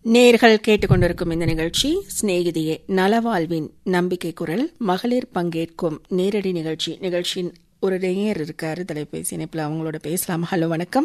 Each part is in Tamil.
நேர்கள் கேட்டுக்கொண்டிருக்கும் இந்த நிகழ்ச்சி சிநேகிதியே நலவாழ்வின் நம்பிக்கை குரல் மகளிர் பங்கேற்கும் நேரடி நிகழ்ச்சி நிகழ்ச்சியின் ஒரு நேயர் இருக்காரு தொலைபேசி இணைப்புல அவங்களோட பேசலாம் ஹலோ வணக்கம்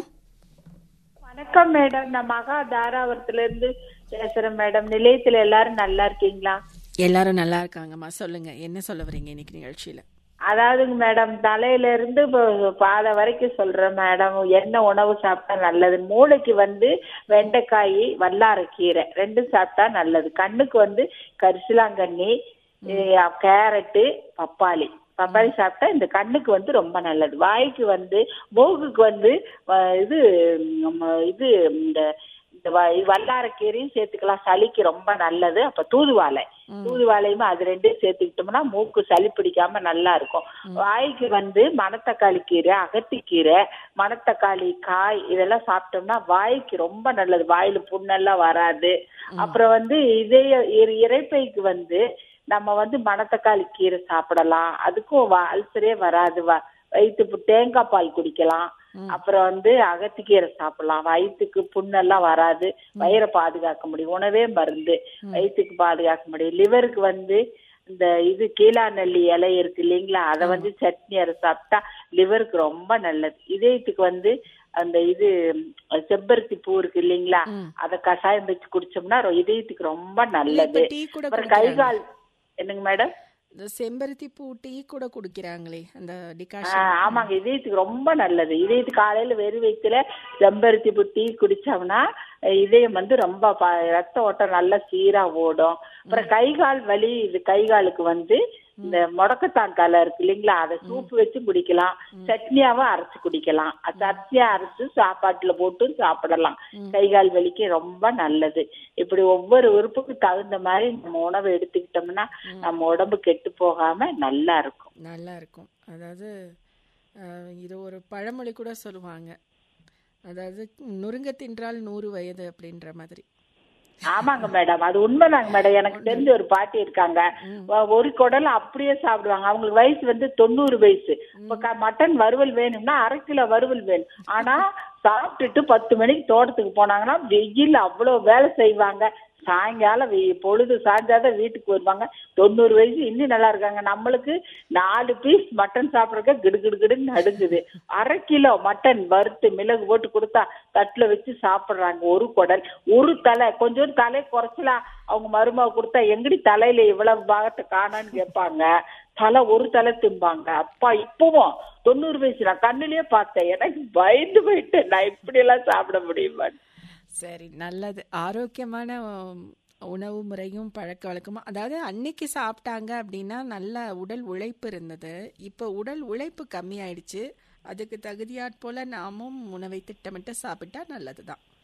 வணக்கம் மேடம் நான் மகா தாராபுரத்துல இருந்து பேசுறேன் மேடம் நிலையத்துல எல்லாரும் நல்லா இருக்கீங்களா எல்லாரும் நல்லா இருக்காங்கம்மா சொல்லுங்க என்ன சொல்ல வரீங்க இன்னைக்கு நிகழ்ச்சியில அதாவதுங்க மேடம் தலையில இருந்து இப்போ பாதை வரைக்கும் சொல்றேன் மேடம் என்ன உணவு சாப்பிட்டா நல்லது மூளைக்கு வந்து வெண்டைக்காய் வல்லாரக்கீரை ரெண்டும் சாப்பிட்டா நல்லது கண்ணுக்கு வந்து கரிசலாங்கண்ணி அஹ் கேரட்டு பப்பாளி பப்பாளி சாப்பிட்டா இந்த கண்ணுக்கு வந்து ரொம்ப நல்லது வாய்க்கு வந்து மூக்குக்கு வந்து அஹ் இது நம்ம இது இந்த இந்த வ- வல்லாரக்கீரையும் சேர்த்துக்கலாம் சளிக்கு ரொம்ப நல்லது அப்ப தூதுவாழை தூதுவாழையும் அது ரெண்டையும் சேர்த்துக்கிட்டோம்னா மூக்கு சளி பிடிக்காம நல்லா இருக்கும் வாய்க்கு வந்து மணத்தக்காளி கீரை அகத்திக்கீரை மணத்தக்காளி காய் இதெல்லாம் சாப்பிட்டோம்னா வாய்க்கு ரொம்ப நல்லது வாயில புண்ணெல்லாம் வராது அப்புறம் வந்து இதய இர- இரைப்பைக்கு வந்து நம்ம வந்து மணத்தக்காளி கீரை சாப்பிடலாம் அதுக்கும் வ- அல்சரே வராது வ- வயிற்று பு- தேங்காய் பால் குடிக்கலாம் அப்புறம் வந்து அகத்திக்கீரை சாப்பிடலாம் வயிற்றுக்கு புண்ணெல்லாம் வராது வயிறை பாதுகாக்க முடியும் உணவே மருந்து வயிற்றுக்கு பாதுகாக்க முடியும் லிவருக்கு வந்து இந்த இது கீழாநெல்லி இலை இருக்கு இல்லைங்களா அதை வந்து சட்னி அரை சாப்பிட்டா லிவருக்கு ரொம்ப நல்லது இதயத்துக்கு வந்து அந்த இது ம், செம்பருத்தி பூ இருக்கு இல்லைங்களா அத கஷாயம் வச்சு குடிச்சோம்னா ரொ- இதயத்துக்கு ரொம்ப நல்லது டீ கூட அப்புறம் கை கால் என்னங்க மேடம் இந்த செம்பருத்தி பூ டீ கூட குடிக்கிறாங்களே அந்த ஆ, டிகாஷன் ஆமாங்க இதயத்துக்கு ரொம்ப நல்லது இதயத்துக்கு காலையில வெறும் வயிற்றுல செம்பருத்தி பூ டீ குடிச்சோம்னா அஹ், இதயம் வந்து ரொம்ப ப- ரத்த ஓட்டம் நல்லா சீரா ஓடும் அப்புறம் கை கால் வலி இது கை காலுக்கு வந்து இந்த முடக்கத்தான் தலை இருக்கு இல்லைங்களா அதை சூப்பு வச்சு குடிக்கலாம் சட்னியாவும் அரைச்சு குடிக்கலாம் அது சட்னியா அரைச்சு சாப்பாட்டுல போட்டு சாப்பிடலாம் கை கால் வலிக்கு ரொம்ப நல்லது இப்படி ஒவ்வொரு உறுப்புக்கு தகுந்த மாதிரி நம்ம உணவை எடுத்துக்கிட்டோம்னா நம்ம உடம்பு கெட்டு போகாம நல்லா இருக்கும் நல்லா இருக்கும் அதாவது அஹ், இது ஒரு பழமொழி கூட சொல்லுவாங்க அதாவது நொறுங்க தின்றால் நூறு வயது அப்படின்ற மாதிரி ஆமாங்க மேடம் அது உண்மைதாங்க மேடம் எனக்கு தெரிஞ்ச ஒரு பாட்டி இருக்காங்க வ- ஒரு குடல் அப்படியே சாப்பிடுவாங்க அவங்களுக்கு வயசு வந்து தொண்ணூறு வயசு இப்ப க- மட்டன் வறுவல் வேணும்னா அரை கிலோ வறுவல் வேணும் ஆனா சாப்பிட்டுட்டு பத்து மணிக்கு தோட்டத்துக்கு போனாங்கன்னா வெயில் அவ்வளவு வேலை செய்வாங்க சாயங்காலம் வெ- பொழுது சாய்ந்தாதான் வீட்டுக்கு வருவாங்க தொண்ணூறு வயசு இன்னும் நல்லா இருக்காங்க நம்மளுக்கு நாலு பீஸ் மட்டன் சாப்பிட்றதுக்கு கிடு கிடு கிடுன்னு நடுங்குது அரை கிலோ மட்டன் வறுத்து மிளகு போட்டு கொடுத்தா தட்டுல வச்சு சாப்பிடுறாங்க ஒரு குடல் ஒரு தலை கொஞ்சம் தலை குறைச்சலாம் அவங்க மருமக கொடுத்தா எங்கடி தலையில இவ்வளவு பாகத்தை காணான்னு கேட்பாங்க தலை ஒரு தலை திம்பாங்க அப்பா இப்பவும் தொண்ணூறு வயசு நான் கண்ணுலயே பார்த்தேன் எனக்கு பயந்து போயிட்டேன் நான் இப்படி எல்லாம் சாப்பிட முடியுமா சரி நல்லது ஆரோக்கியமான உம், உணவு முறையும் பழக்க வழக்கமும் அதாவது அன்னைக்கு சாப்பிட்டாங்க அப்படின்னா நல்ல உடல் உழைப்பு இருந்தது இப்போ உடல் உழைப்பு கம்மியாயிடுச்சு அதுக்கு தகுதியாற் போல நாமும் உணவை திட்டமிட்டு சாப்பிட்டா நல்லதுதான்